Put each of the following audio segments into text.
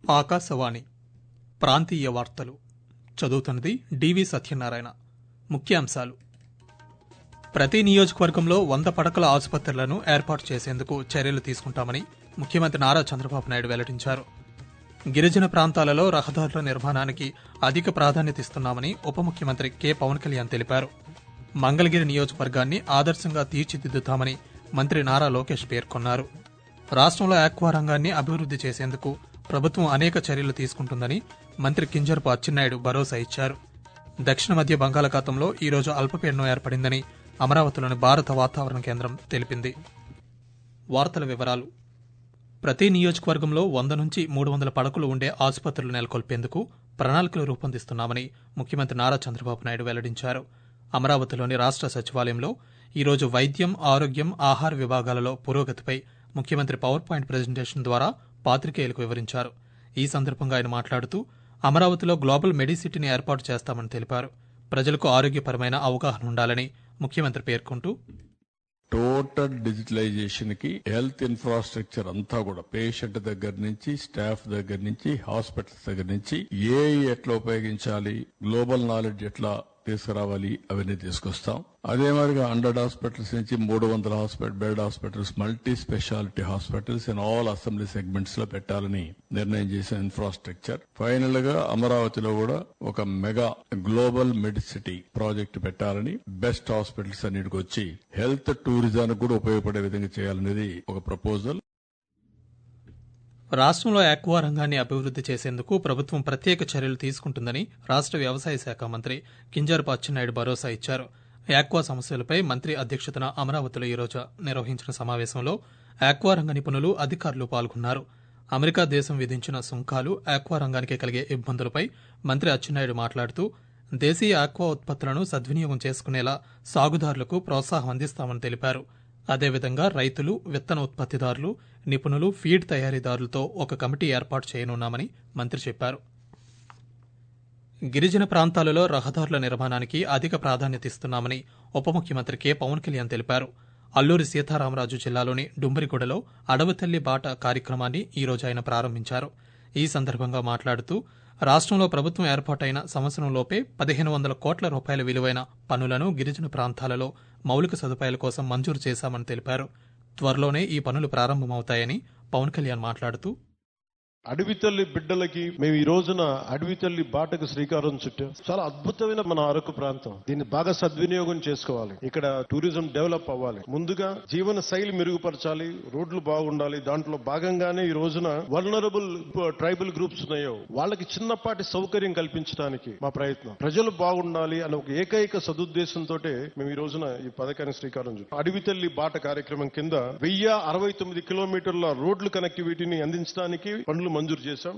ఆకాశవాణి ప్రాంతీయ వార్తలు చదువుతున్నది డివి సత్యనారాయణ ముఖ్యాంశాలు ప్రతి నియోజకవర్గంలో వంద పడకల ఆసుపత్రులను ఏర్పాటు చేసేందుకు చర్యలు తీసుకుంటామని ముఖ్యమంత్రి నారా చంద్రబాబు నాయుడు వెల్లడించారు గిరిజన ప్రాంతాలలో రహదారుల నిర్మాణానికి అధిక ప్రాధాన్యత ఇస్తున్నామని ఉప ముఖ్యమంత్రి కె పవన్ కళ్యాణ్ తెలిపారు మంగళగిరి నియోజకవర్గాన్ని ఆదర్శంగా తీర్చిదిద్దుతామని మంత్రి నారా లోకేష్ పేర్కొన్నారు రాష్ట్రంలో ఆక్వా రంగాన్ని అభివృద్ది చేసేందుకు ప్రభుత్వం అనేక చర్యలు తీసుకుంటుందని మంత్రి కింజరపు అచ్చెన్నాయుడు భరోసా ఇచ్చారు దక్షిణ మధ్య బంగాళాఖాతంలో ఈ రోజు అల్పపీడనం ఏర్పడిందని అమరావతిలోని భారత వాతావరణ కేంద్రం తెలిపింది వార్తల వివరాలు ప్రతి నియోజకవర్గంలో వంద నుంచి మూడు వందల పడకలు ఉండే ఆసుపత్రులు నెలకొల్పేందుకు ప్రణాళికలు రూపొందిస్తున్నామని ముఖ్యమంత్రి నారా చంద్రబాబు నాయుడు వెల్లడించారు అమరావతిలోని రాష్ట్ర సచివాలయంలో ఈరోజు వైద్యం ఆరోగ్యం ఆహార విభాగాలలో పురోగతిపై ముఖ్యమంత్రి పవర్ పాయింట్ ప్రజెంటేషన్ ద్వారా పాత్రికేయులకు వివరించారు ఈ సందర్భంగా ఆయన మాట్లాడుతూ అమరావతిలో గ్లోబల్ మెడిసిటీని ఏర్పాటు చేస్తామని తెలిపారు ప్రజలకు ఆరోగ్యపరమైన అవగాహన ఉండాలని ముఖ్యమంత్రి పేర్కొంటూ టోటల్ డిజిటలైజేషన్ కి హెల్త్ ఇన్ఫ్రాస్ట్రక్చర్ అంతా కూడా పేషెంట్ దగ్గర నుంచి స్టాఫ్ దగ్గర నుంచి హాస్పిటల్స్ దగ్గర నుంచి ఏ ఎట్లా ఉపయోగించాలి గ్లోబల్ నాలెడ్జ్ ఎట్లా తీసుకురావాలి అవన్నీ తీసుకొస్తాం అదే మాదిరిగా హండ్రెడ్ హాస్పిటల్స్ నుంచి మూడు వందల hospital bed hospitals multi specialty hospitals in all assembly segments లో పెట్టాలని నిర్ణయం చేసిన ఇన్ఫ్రాస్ట్రక్చర్ ఫైనల్ గా అమరావతిలో కూడా ఒక మెగా గ్లోబల్ మెడిసిటీ ప్రాజెక్ట్ పెట్టాలని బెస్ట్ హాస్పిటల్స్ అన్నిటికి వచ్చి హెల్త్ టూరిజానికి కూడా ఉపయోగపడే విధంగా చేయాలనేది ఒక ప్రపోజల్ రాష్ట్రంలో ఆక్వా రంగాన్ని అభివృద్ది చేసేందుకు ప్రభుత్వం ప్రత్యేక చర్యలు తీసుకుంటుందని రాష్ట్ర వ్యవసాయ శాఖ మంత్రి కింజరపు అచ్చెన్నాయుడు భరోసా ఇచ్చారు ఆక్వా సమస్యలపై మంత్రి అధ్యక్షతన అమరావతిలో ఈరోజు నిర్వహించిన సమావేశంలో ఆక్వా రంగ నిపుణులు అధికారులు పాల్గొన్నారు అమెరికా దేశం విధించిన సుంకాలు ఆక్వా రంగానికి కలిగే ఇబ్బందులపై మంత్రి అచ్చెన్నాయుడు మాట్లాడుతూ దేశీయ ఆక్వా ఉత్పత్తులను సద్వినియోగం చేసుకునేలా సాగుదారులకు ప్రోత్సాహం అందిస్తామని తెలిపారు అదేవిధంగా రైతులు విత్తన ఉత్పత్తిదారులు నిపుణులు ఫీడ్ తయారీదారులతో ఒక కమిటీ ఏర్పాటు చేయనున్నామని మంత్రి చెప్పారు గిరిజన ప్రాంతాలలో రహదారుల నిర్మాణానికి అధిక ప్రాధాన్యత ఇస్తున్నామని ఉప ముఖ్యమంత్రి కె పవన్ కళ్యాణ్ తెలిపారు అల్లూరి సీతారామరాజు జిల్లాలోని డుంబరిగూడలో అడవితల్లి బాట కార్యక్రమాన్ని ఈ రోజు ఆయన ప్రారంభించారు ఈ సందర్భంగా మాట్లాడుతూ రాష్ట్రంలో ప్రభుత్వం ఏర్పాటైన సంవత్సరంలోపే పదిహేను వందల కోట్ల రూపాయల విలువైన పనులను గిరిజన ప్రాంతాలలో మౌలిక సదుపాయాల కోసం మంజూరు చేశామని తెలిపారు త్వరలోనే ఈ పనులు ప్రారంభమవుతాయని పవన్ కళ్యాణ్ మాట్లాడుతూ అడవి తల్లి బిడ్డలకి మేము ఈ రోజున అడవి తల్లి బాటకు శ్రీకారం చుట్టాం చాలా అద్భుతమైన మన అరకు ప్రాంతం దీన్ని బాగా సద్వినియోగం చేసుకోవాలి ఇక్కడ టూరిజం డెవలప్ అవ్వాలి ముందుగా జీవన శైలి మెరుగుపరచాలి రోడ్లు బాగుండాలి దాంట్లో భాగంగానే ఈ రోజున వల్నరబుల్ ట్రైబల్ గ్రూప్స్ ఉన్నాయో వాళ్ళకి చిన్నపాటి సౌకర్యం కల్పించడానికి మా ప్రయత్నం ప్రజలు బాగుండాలి అనే ఒక ఏకైక సదుద్దేశంతో మేము ఈ రోజున ఈ పథకానికి శ్రీకారం చుట్టాం అడవి తల్లి బాట కార్యక్రమం కింద వెయ్యి అరవై తొమ్మిది కిలోమీటర్ల రోడ్లు కనెక్టివిటీని అందించడానికి పనులు మంజూరు చేశాం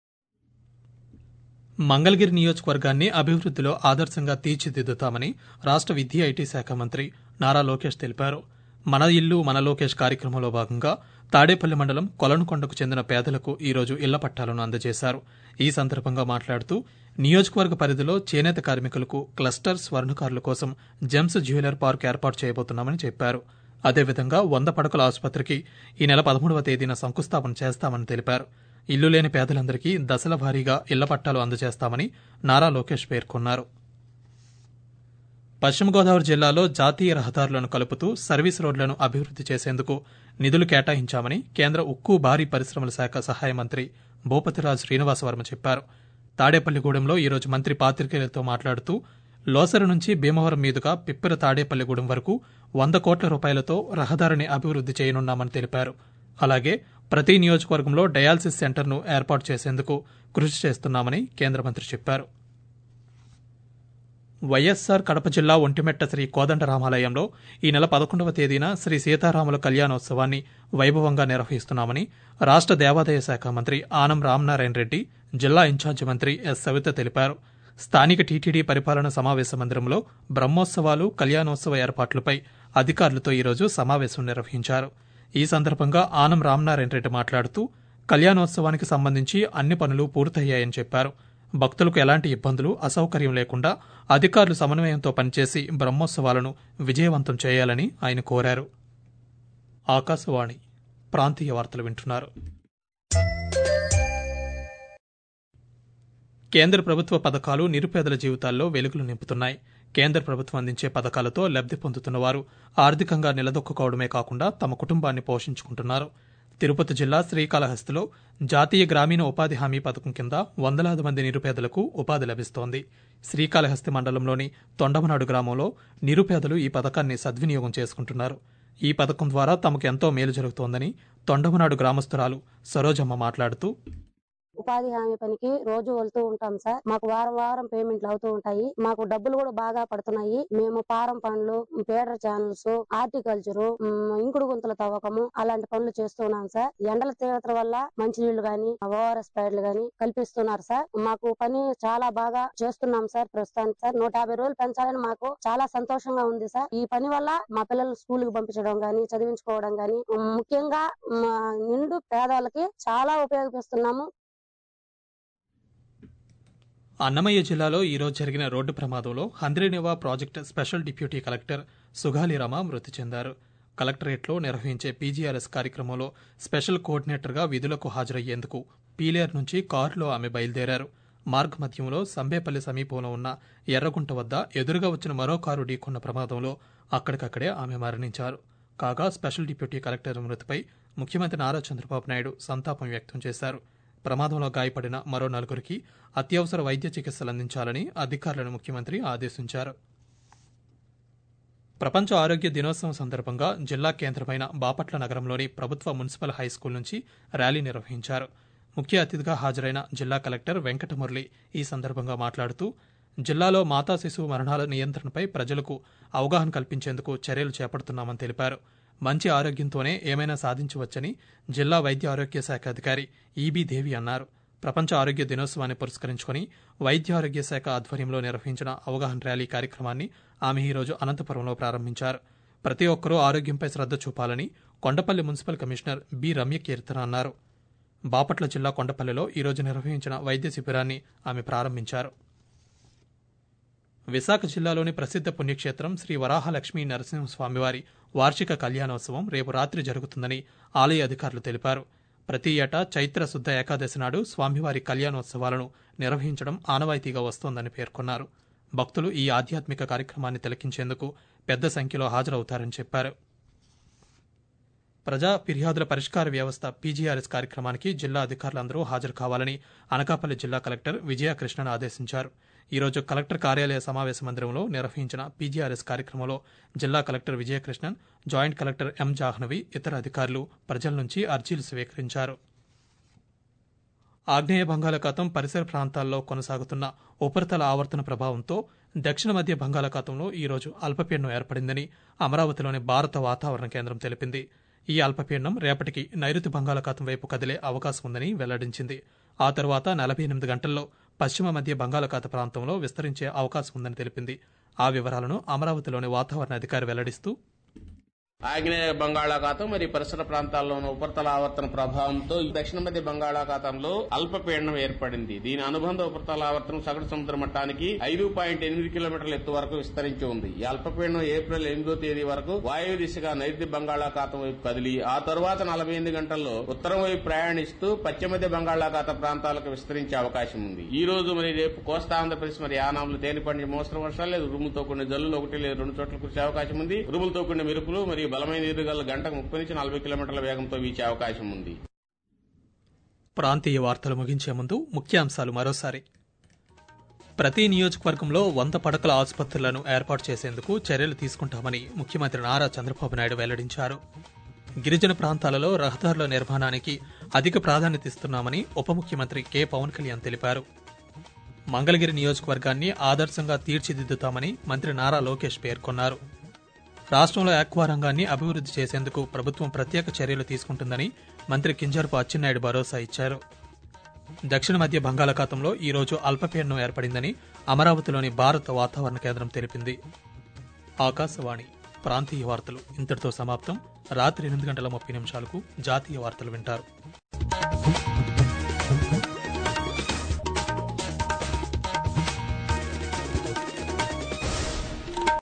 మంగళగిరి నియోజకవర్గాన్ని అభివృద్దిలో ఆదర్శంగా తీర్చిదిద్దుతామని రాష్ట్ర విద్యా ఐటీ శాఖ మంత్రి నారా లోకేష్ తెలిపారు మన ఇల్లు మన లోకేష్ కార్యక్రమంలో భాగంగా తాడేపల్లి మండలం కొలనుకొండకు చెందిన పేదలకు ఈరోజు ఇళ్ల పట్టాలను అందజేశారు ఈ సందర్భంగా మాట్లాడుతూ నియోజకవర్గ పరిధిలో చేనేత కార్మికులకు క్లస్టర్ స్వర్ణకారుల కోసం జెమ్స్ జ్యువెలర్ పార్క్ ఏర్పాటు చేయబోతున్నామని చెప్పారు అదేవిధంగా వంద పడకల ఆసుపత్రికి ఈ నెల పదమూడవ తేదీన శంకుస్థాపన చేస్తామని తెలిపారు ఇల్లు లేని పేదలందరికీ దశల వారీగా ఇళ్ల పట్టాలు అందజేస్తామని నారా లోకేష్ పేర్కొన్నారు పశ్చిమ గోదావరి జిల్లాలో జాతీయ రహదారులను కలుపుతూ సర్వీస్ రోడ్లను అభివృద్ది చేసేందుకు నిధులు కేటాయించామని కేంద్ర ఉక్కు భారీ పరిశ్రమల శాఖ సహాయ మంత్రి భూపతిరాజు శ్రీనివాసవర్మ చెప్పారు తాడేపల్లిగూడెంలో ఈరోజు మంత్రి పాత్రికేయులతో మాట్లాడుతూ లోసరు నుంచి భీమవరం మీదుగా పిప్పిర తాడేపల్లిగూడెం వరకు వంద కోట్ల రూపాయలతో రహదారిని అభివృద్ది చేయనున్నామని తెలిపారు అలాగే ప్రతి నియోజకవర్గంలో డయాలసిస్ సెంటర్ను ఏర్పాటు చేసేందుకు కృషి చేస్తున్నామని కేంద్ర మంత్రి చెప్పారు వైఎస్సార్ కడప జిల్లా ఒంటిమెట్ట శ్రీ కోదండరామాలయంలో ఈ నెల పదకొండవ తేదీన శ్రీ సీతారాముల కళ్యాణోత్సవాన్ని వైభవంగా నిర్వహిస్తున్నామని రాష్ట్ర దేవాదాయ శాఖ మంత్రి ఆనం రామనారాయణ రెడ్డి జిల్లా ఇన్ఛార్జి మంత్రి ఎస్ సవిత తెలిపారు స్థానిక టీటీడీ పరిపాలన సమావేశ మందిరంలో బ్రహ్మోత్సవాలు కళ్యాణోత్సవ ఏర్పాట్లపై అధికారులతో ఈరోజు సమావేశం నిర్వహించారు ఈ సందర్భంగా ఆనం రామనారాయణ రెడ్డి మాట్లాడుతూ కళ్యాణోత్సవానికి సంబంధించి అన్ని పనులు పూర్తయ్యాయని చెప్పారు భక్తులకు ఎలాంటి ఇబ్బందులు అసౌకర్యం లేకుండా అధికారులు సమన్వయంతో పనిచేసి బ్రహ్మోత్సవాలను విజయవంతం చేయాలని ఆయన కోరారు ఆకాశవాణి ప్రాంతీయ వార్తలు వింటున్నారు కేంద్ర ప్రభుత్వ పథకాలు నిరుపేదల జీవితాల్లో వెలుగులు నింపుతున్నాయి కేంద్ర ప్రభుత్వం అందించే పథకాలతో లబ్ధి పొందుతున్న వారు ఆర్థికంగా నిలదొక్కుకోవడమే కాకుండా తమ కుటుంబాన్ని పోషించుకుంటున్నారు తిరుపతి జిల్లా శ్రీకాళహస్తిలో జాతీయ గ్రామీణ ఉపాధి హామీ పథకం కింద వందలాది మంది నిరుపేదలకు ఉపాధి లభిస్తోంది శ్రీకాళహస్తి మండలంలోని తొండమనాడు గ్రామంలో నిరుపేదలు ఈ పథకాన్ని సద్వినియోగం చేసుకుంటున్నారు ఈ పథకం ద్వారా తమకు ఎంతో మేలు జరుగుతోందని తొండమనాడు గ్రామస్తురాలు సరోజమ్మ మాట్లాడుతూ ఉపాధి హామీ పనికి రోజు వెళ్తూ ఉంటాం సార్ మాకు వారం వారం పేమెంట్లు అవుతూ ఉంటాయి మాకు డబ్బులు కూడా బాగా పడుతున్నాయి మేము పారం పనులు పేడర్ ఛానల్స్ హార్టికల్చర్ ఇంకుడు గుంతల తవ్వకము అలాంటి పనులు చేస్తున్నాం సార్ ఎండల తీవ్రత వల్ల మంచినీళ్లు గాని ఓఆర్ఎస్ ప్యాడ్లు గాని కల్పిస్తున్నారు సార్ మాకు పని చాలా బాగా చేస్తున్నాం సార్ ప్రస్తుతానికి సార్ నూట యాభై రోజులు పెంచాలని మాకు చాలా సంతోషంగా ఉంది సార్ ఈ పని వల్ల మా పిల్లలు స్కూల్ కి పంపించడం గాని చదివించుకోవడం గాని ముఖ్యంగా మా నిండు పేదవాళ్ళకి చాలా ఉపయోగిస్తున్నాము అన్నమయ్య జిల్లాలో ఈ రోజు జరిగిన రోడ్డు ప్రమాదంలో Handri Neeva project special deputy collector Sugali Rama మృతి చెందారు కలెక్టరేట్లో నిర్వహించే పీజీఆర్ఎస్ కార్యక్రమంలో స్పెషల్ కోఆర్డినేటర్గా విధులకు హాజరయ్యేందుకు పీలేర్ నుంచి కారులో ఆమె బయలుదేరారు మార్గ మధ్యంలో సంబేపల్లి సమీపంలో ఉన్న ఎర్రగుంట వద్ద ఎదురుగా వచ్చిన మరో కారు ఢీకొన్న ప్రమాదంలో అక్కడికక్కడే ఆమె మరణించారు కాగా స్పెషల్ డిప్యూటీ కలెక్టర్ మృతిపై ముఖ్యమంత్రి నారా చంద్రబాబు నాయుడు సంతాపం వ్యక్తం చేశారు ప్రమాదంలో గాయపడిన మరో నలుగురికి అత్యవసర వైద్య చికిత్సలు అందించాలని అధికారులను ముఖ్యమంత్రి ఆదేశించారు ప్రపంచ ఆరోగ్య దినోత్సవం సందర్భంగా జిల్లా కేంద్రమైన బాపట్ల నగరంలోని ప్రభుత్వ మున్సిపల్ హైస్కూల్ నుంచి ర్యాలీ నిర్వహించారు ముఖ్య అతిథిగా హాజరైన జిల్లా కలెక్టర్ వెంకటమురళి ఈ సందర్భంగా మాట్లాడుతూ జిల్లాలో మాతా శిశువు మరణాల నియంత్రణపై ప్రజలకు అవగాహన కల్పించేందుకు చర్యలు చేపడుతున్నామని తెలిపారు మంచి ఆరోగ్యంతోనే ఏమైనా సాధించవచ్చని జిల్లా వైద్య ఆరోగ్య శాఖ అధికారి ఈబీ దేవి అన్నారు ప్రపంచ ఆరోగ్య దినోత్సవాన్ని పురస్కరించుకుని వైద్య ఆరోగ్య శాఖ ఆధ్వర్యంలో నిర్వహించిన అవగాహన ర్యాలీ కార్యక్రమాన్ని ఆమె ఈరోజు అనంతపురంలో ప్రారంభించారు ప్రతి ఒక్కరూ ఆరోగ్యంపై శ్రద్ధ చూపాలని Kondapalli municipal commissioner B Ramya Keerthana అన్నారు బాపట్ల జిల్లా కొండపల్లిలో ఈరోజు నిర్వహించిన వైద్య శిబిరాన్ని ఆమె ప్రారంభించారు విశాఖ జిల్లాలోని ప్రసిద్ధ పుణ్యక్షేత్రం శ్రీ వరాహలక్ష్మీ నరసింహస్వామివారి వార్షిక కళ్యాణోత్సవం రేపు రాత్రి జరుగుతుందని ఆలయ అధికారులు తెలిపారు ప్రతి ఏటా చైత్ర శుద్ధ ఏకాదశి నాడు స్వామివారి కళ్యాణోత్సవాలను నిర్వహించడం ఆనవాయితీగా వస్తోందని పేర్కొన్నారు భక్తులు ఈ ఆధ్యాత్మిక కార్యక్రమాన్ని తిలకించేందుకు పెద్ద సంఖ్యలో హాజరవుతారని చెప్పారు ప్రజా ఫిర్యాదుల పరిష్కార వ్యవస్థ పీజీఆర్ఎస్ కార్యక్రమానికి జిల్లా అధికారులందరూ హాజరు కావాలని అనకాపల్లి జిల్లా కలెక్టర్ విజయకృష్ణన్ ఆదేశించారు ఈ రోజు కలెక్టర్ కార్యాలయ సమావేశ మందిరంలో నిర్వహించిన పీజీఆర్ఎస్ కార్యక్రమంలో జిల్లా collector Vijayakrishnan joint collector M Jahnavi ఇతర అధికారులు ప్రజల నుంచి అర్జీలు స్వీకరించారు ఆగ్నేయ బంగాళాఖాతం పరిసర ప్రాంతాల్లో కొనసాగుతున్న ఉపరితల ఆవర్తన ప్రభావంతో దక్షిణ మధ్య బంగాళాఖాతంలో ఈ రోజు అల్పపీడనం ఏర్పడిందని అమరావతిలోని భారత వాతావరణ కేంద్రం తెలిపింది ఈ అల్పపీడనం రేపటికి నైరుతి బంగాళాఖాతం వైపు కదిలే అవకాశం ఉందని వెల్లడించింది ఆ తర్వాత నలభై ఎనిమిది గంటల్లో పశ్చిమ మధ్య బంగాళాఖాత ప్రాంతంలో విస్తరించే అవకాశం ఉందని తెలిపింది ఆ వివరాలను అమరావతిలోని వాతావరణ అధికారి వెల్లడిస్తూ ఆగ్నేయ బంగాళాఖాతం మరియు పరిసర ప్రాంతాల్లో ఉన్న ఉపరితల ఆవర్తన ప్రభావంతో దక్షిణ మధ్య బంగాళాఖాతంలో అల్పపీడనం ఏర్పడింది దీని అనుబంధ ఉపరితల ఆవర్తనం సగటు సముద్ర మట్టానికి ఐదు పాయింట్ ఎనిమిది కిలోమీటర్ల ఎత్తు వరకు విస్తరించి ఉంది ఈ అల్పపీడనం ఏప్రిల్ ఎనిమిదో తేదీ వరకు వాయు దిశగా నైరుతి బంగాళాఖాతం వైపు కదిలి ఆ తరువాత నలభై ఎనిమిది గంటల్లో ఉత్తరం వైపు ప్రయాణిస్తూ పశ్చిమ మధ్య బంగాళాఖాత ప్రాంతాలకు విస్తరించే అవకాశం ఉంది ఈ రోజు మరి రేపు కోస్తా ఆంధ్రప్రదేశ్ మరి యానాంలో తేలిపడిన మోస్తరు వర్షాలు లేదు ఉరుములతో కూడిన జల్లులు ఒకటి లేదా రెండు చోట్ల కురిసే అవకాశం ఉంది ఉరుములతో కూడిన మెరుపులు మరియు బలమైన ఎదురుగల గంటకు ముప్పై నుంచి నలభై కిలోమీటర్ల వేగంతో వీచే అవకాశం ఉంది ప్రాంతీయ వార్తలు ముగించే ముందు ముఖ్యాంశాలు మరోసారి ప్రతి నియోజకవర్గంలో వంద పడకల ఆసుపత్రులను ఏర్పాటు చేసేందుకు చర్యలు తీసుకుంటామని ముఖ్యమంత్రి నారా చంద్రబాబు నాయుడు వెల్లడించారు గిరిజన ప్రాంతాలలో రహదారుల నిర్మాణానికి అధిక ప్రాధాన్యత ఇస్తున్నామని ఉప ముఖ్యమంత్రి కె పవన్ కళ్యాణ్ తెలిపారు మంగళగిరి నియోజకవర్గాన్ని ఆదర్శంగా తీర్చిదిద్దుతామని మంత్రి నారా లోకేష్ పేర్కొన్నారు రాష్ట్రంలో ఆక్వా రంగాన్ని అభివృద్ధి చేసేందుకు ప్రభుత్వం ప్రత్యేక చర్యలు తీసుకుంటుందని మంత్రి కింజరపు అచ్చెన్నాయుడు భరోసా ఇచ్చారు దక్షిణ మధ్య బంగాళాఖాతంలో ఈ రోజు అల్పపీడనం ఏర్పడిందని అమరావతిలోని భారత వాతావరణ కేంద్రం తెలిపింది ఆకాశవాణి ప్రాంతీయ వార్తలు ఇంతటితో సమాప్తం రాత్రి ఎనిమిది గంటల ముప్పై నిమిషాలకు జాతీయ వార్తలు వింటారు